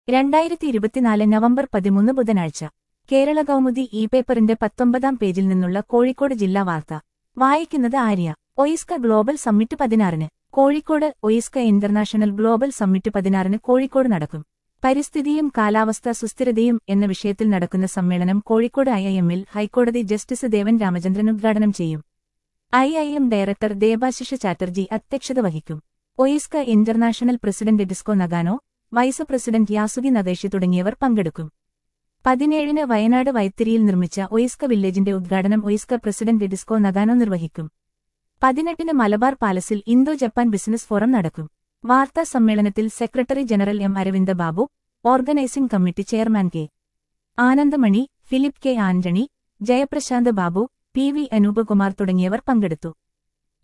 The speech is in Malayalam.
രണ്ടായിരത്തി ഇരുപത്തിനാല് നവംബർ പതിമൂന്ന് ബുധനാഴ്ച കേരള കൗമുദി ഇ പേപ്പറിന്റെ പത്തൊമ്പതാം പേജിൽ നിന്നുള്ള കോഴിക്കോട് ജില്ലാ വാർത്ത വായിക്കുന്നത് ആര്യ ഒയിസ്ക ഗ്ലോബൽ സമ്മിറ്റ് പതിനാറിന് Kozhikode OISCA international global summit പതിനാറിന് കോഴിക്കോട് നടക്കും പരിസ്ഥിതിയും കാലാവസ്ഥ സുസ്ഥിരതയും എന്ന വിഷയത്തിൽ നടക്കുന്ന സമ്മേളനം കോഴിക്കോട് ഐ ഐ എമ്മിൽ ഹൈക്കോടതി ജസ്റ്റിസ് ദേവൻ രാമചന്ദ്രൻ ഉദ്ഘാടനം ചെയ്യും I I M director Debashis Chatterjee അധ്യക്ഷത വഹിക്കും ഒയിസ്ക ഇന്റർനാഷണൽ പ്രസിഡന്റ് ഡിസ്കോ Nagano vice president Yasuki Nadeshi തുടങ്ങിയവർ പങ്കെടുക്കും പതിനേഴിന് വയനാട് വൈത്തിരിയിൽ നിർമ്മിച്ച ഒയിസ്ക വില്ലേജിന്റെ ഉദ്ഘാടനം ഒയിസ്ക പ്രസിഡന്റ് ഡിസ്കോ നഗാനോ നിർവഹിക്കും പതിനെട്ടിന് മലബാർ പാലസിൽ ഇന്തോ ജപ്പാൻ ബിസിനസ് ഫോറം നടക്കും വാർത്താ സമ്മേളനത്തിൽ secretary general M Aravinda Babu organising committee chairman K Anandamani Philip K Antony Jayaprasanth Babu P V Anoopakumar തുടങ്ങിയവർ പങ്കെടുത്തു